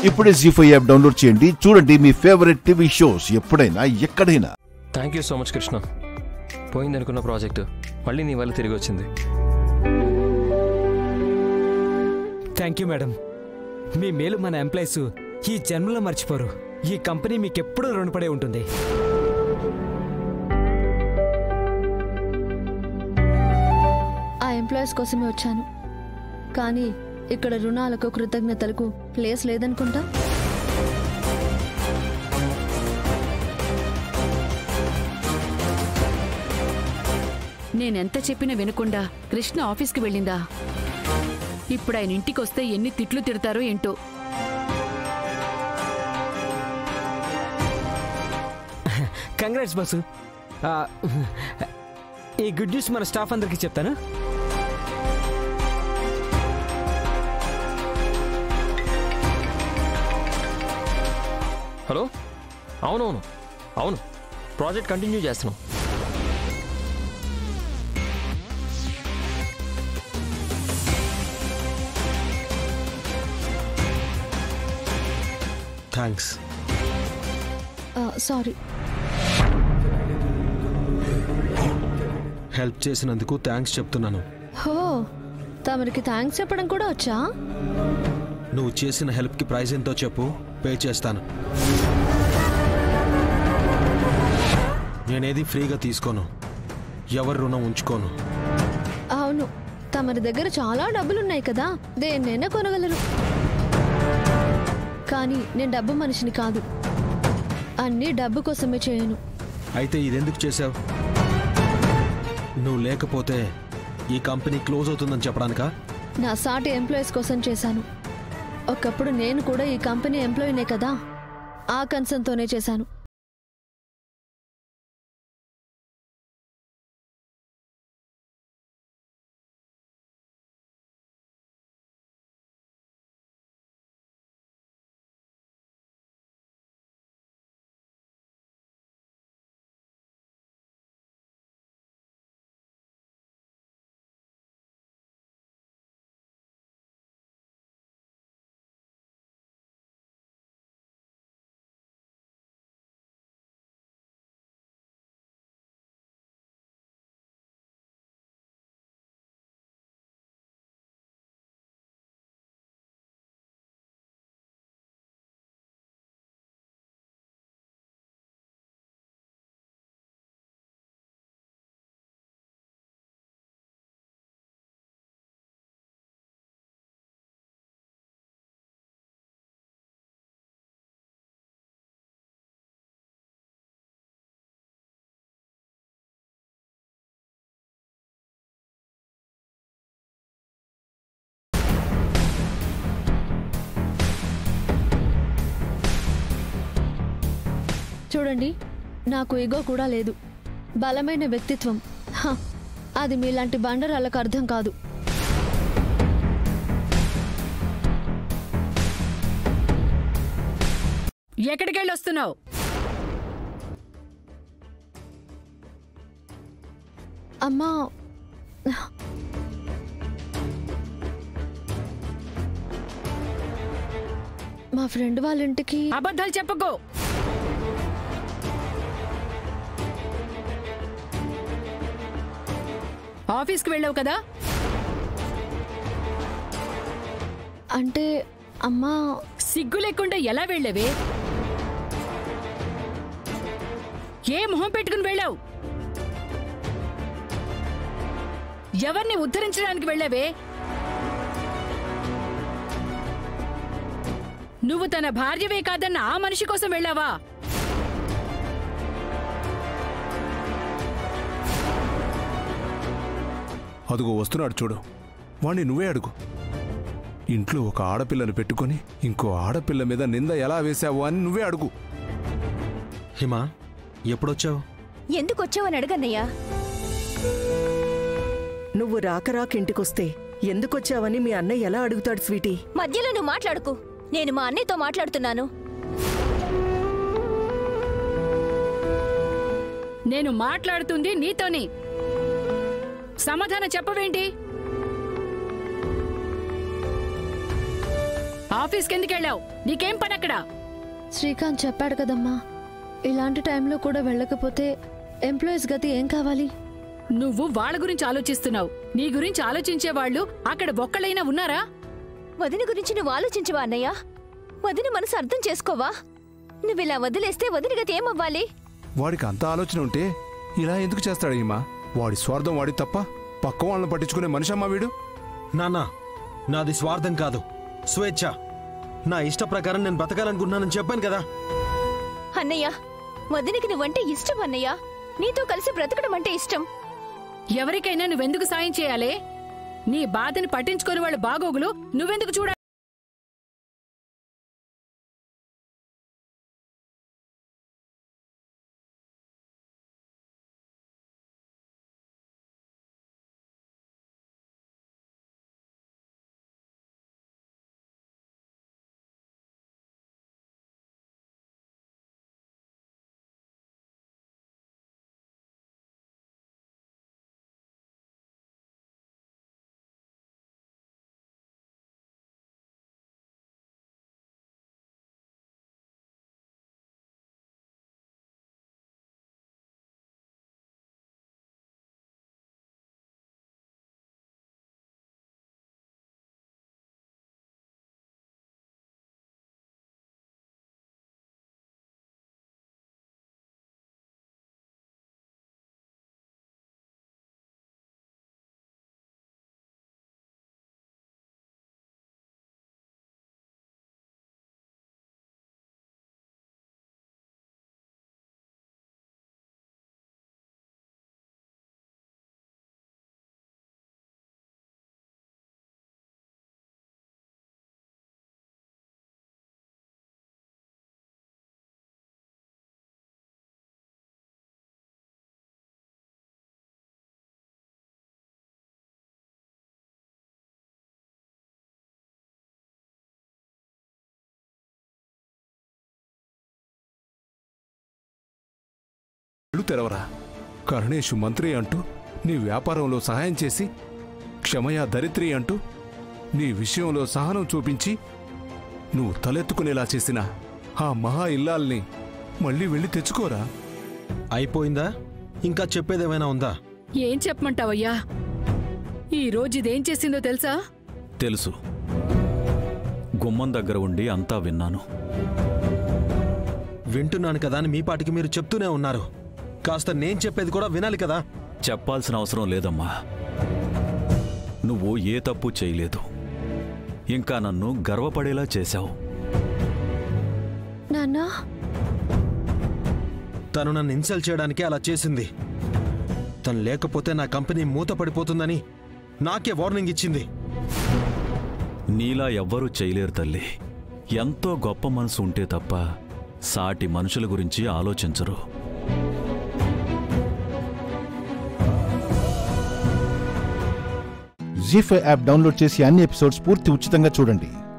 ఇప్పుడే G five app download చేయండి చూడండి మీ ఫేవరెట్ టీవీ షోస్ ఎప్పుడైనా ఎక్కడైనా thank you so much Krishna పోయిందనుకున్న ప్రాజెక్టు మళ్ళీ నీ వల్ల తిరిగి వచ్చింది థ్యాంక్ యూ మేడం మీ మేలు మన ఎంప్లాయీస్ ఈ జన్మలో మర్చిపోరు ఈ కంపెనీ మీకెప్పుడూ రుణపడే ఉంటుంది ఆ ఎంప్లాయీస్ కోసమే వచ్చాను కానీ ఇక్కడ రుణాలకు కృతజ్ఞతలకు ప్లేస్ లేదనుకుంటా నేనెంత చెప్పినా వినకుండా కృష్ణ ఆఫీస్కి వెళ్ళిందా ఇప్పుడు ఆయన ఇంటికొస్తే ఎన్ని తిట్లు తిడతారో ఏంటో కంగ్రాట్స్ బాసు ఆ, ఈ గుడ్ న్యూస్ మన స్టాఫ్ అందరికీ చెప్తాను హలో అవునవును అవును ప్రాజెక్ట్ కంటిన్యూ చేస్తున్నాం థ్యాంక్స్ సారీ హెల్ప్ చేసినందుకు థ్యాంక్స్ చెప్తున్నాను హో తమరికి థ్యాంక్స్ చెప్పడం కూడా వచ్చా నువ్వు చేసిన హెల్ప్కి ప్రైజ్ ఎంతో చెప్పు పే చేస్తాను నేనేది ఫ్రీగా తీసుకోను ఎవరి రుణం ఉంచుకోను అవును తమరి దగ్గర చాలా డబ్బులున్నాయి కదా దేన్నైనా కొనగలరు కానీ నేను డబ్బు మనిషిని కాదు అన్నీ డబ్బు కోసమే చేయను అయితే ఇదెందుకు చేసావు నువ్వు లేకపోతే ఈ కంపెనీ క్లోజ్ అవుతుందని చెప్పడానికా నా సాటి ఎంప్లాయీస్ కోసం చేశాను ఒకప్పుడు నేను కూడా ఈ కంపెనీ ఎంప్లాయీనే కదా ఆ కన్సర్న్తోనే చేశాను చూడండి నాకు ఈగో కూడా లేదు బలమైన వ్యక్తిత్వం హ, అది మీలాంటి బండరాళ్ళకు అర్థం కాదు ఎక్కడికెళ్ళి వస్తున్నావు అమ్మా మా ఫ్రెండ్ వాళ్ళ ఇంటికి అబద్ధాలు చెప్పకో ఆఫీస్కి వెళ్ళావు కదా అంటే అమ్మా సిగ్గు లేకుండా ఎలా వెళ్ళావే ఏ మొహం పెట్టుకుని వెళ్ళావు ఎవరిని ఉద్ధరించడానికి వెళ్ళావే నువ్వు తన భార్యవే కాదన్న ఆ మనిషి కోసం వెళ్ళావా అదుగో వస్తున్నాడు చూడు వాణ్ణి నువ్వే అడుగు ఇంట్లో ఒక ఆడపిల్లను పెట్టుకొని ఇంకో ఆడపిల్ల మీద నింద ఎలా వేశావు అని నువ్వే అడుగు హిమ ఎప్పుడొచ్చావు ఎందుకు వచ్చావని అడగన్నయ్యా నువ్వు రాక రాక ఇంటికొస్తే ఎందుకొచ్చావని మీ అన్నయ్య ఎలా అడుగుతాడు స్వీటీ మధ్యలో నువ్వు మాట్లాడుకు నేను మా అన్నయ్యతో మాట్లాడుతున్నాను నేను మాట్లాడుతుంది నీతోనే సమాధానం చెప్పవేంటి ఆఫీస్కి ఎందుకు వెళ్ళావు నీకేం పని అక్కడ శ్రీకాంత్ చెప్పాడు కదమ్మా ఇలాంటి టైంలో కూడా వెళ్ళకపోతే ఎంప్లాయీస్ గతి ఏం కావాలి నువ్వు వాళ్ళ గురించి ఆలోచిస్తున్నావు నీ గురించి ఆలోచించే వాళ్ళు అక్కడ ఒక్కళ్ళైనా ఉన్నారా వదిన గురించి నువ్వు ఆలోచించవా అన్నయ్య వదిన మనసు అర్థం చేసుకోవా నువ్వు ఇలా వదిలేస్తే వదిన గతి ఏమవ్వాలి వాడికి అంత ఆలోచన ఉంటే ఇలా ఎందుకు చేస్తాడు ఈమా వాడి స్వార్థం వాడి తప్ప పక్క వాళ్ళని పట్టించుకునే మనిషి అమ్మా వీడు నాన్న నాది స్వార్థం కాదు స్వేచ్ఛ నా ఇష్ట ప్రకారం నేను బతకాలనుకుంటున్నానని చెప్పాను కదా అన్నయ్య వదినకి నువ్వంటే ఇష్టం అన్నయ్య నీతో కలిసి బ్రతకడం అంటే ఇష్టం ఎవరికైనా నువ్వెందుకు సాయం చేయాలి నీ బాధని పట్టించుకొని వాళ్ళ బాగోగులు నువ్వెందుకు చూడాలి కళ్ళు తెరవరా కరుణేషు మంత్రి అంటూ నీ వ్యాపారంలో సహాయం చేసి క్షమయా దరిద్రి అంటూ నీ విషయంలో సహనం చూపించి నువ్వు తలెత్తుకునేలా చేసిన ఆ మహా ఇల్లాల్ని మళ్ళీ వెళ్ళి తెచ్చుకోరా అయిపోయిందా ఇంకా చెప్పేదేమైనా ఉందా ఏం చెప్పమంటావయ్యా ఈ రోజు ఇదేం చేసిందో తెలుసా తెలుసు గుమ్మం దగ్గర ఉండి అంతా విన్నాను వింటున్నాను కదా అని మీ పాటికి మీరు చెప్తూనే ఉన్నారు కాస్త నేను చెప్పేది కూడా వినాలి కదా చెప్పాల్సిన అవసరం లేదమ్మా నువ్వు ఏ తప్పు చేయలేదు ఇంకా నన్ను గర్వపడేలా చేశావు నాన్నా తను నన్ను ఇన్సల్ట్ చేయడానికి అలా చేసింది తను లేకపోతే నా కంపెనీ మూత పడిపోతుందని నాకే వార్నింగ్ ఇచ్చింది నీలా ఎవ్వరూ చేయలేరు తల్లి ఎంతో గొప్ప మనసు ఉంటే తప్ప సాటి మనుషుల గురించి ఆలోచించరు జీ ఫైవ్ యాప్ డౌన్లోడ్ చేసి అన్ని ఎపిసోడ్స్ పూర్తి ఉచితంగా చూడండి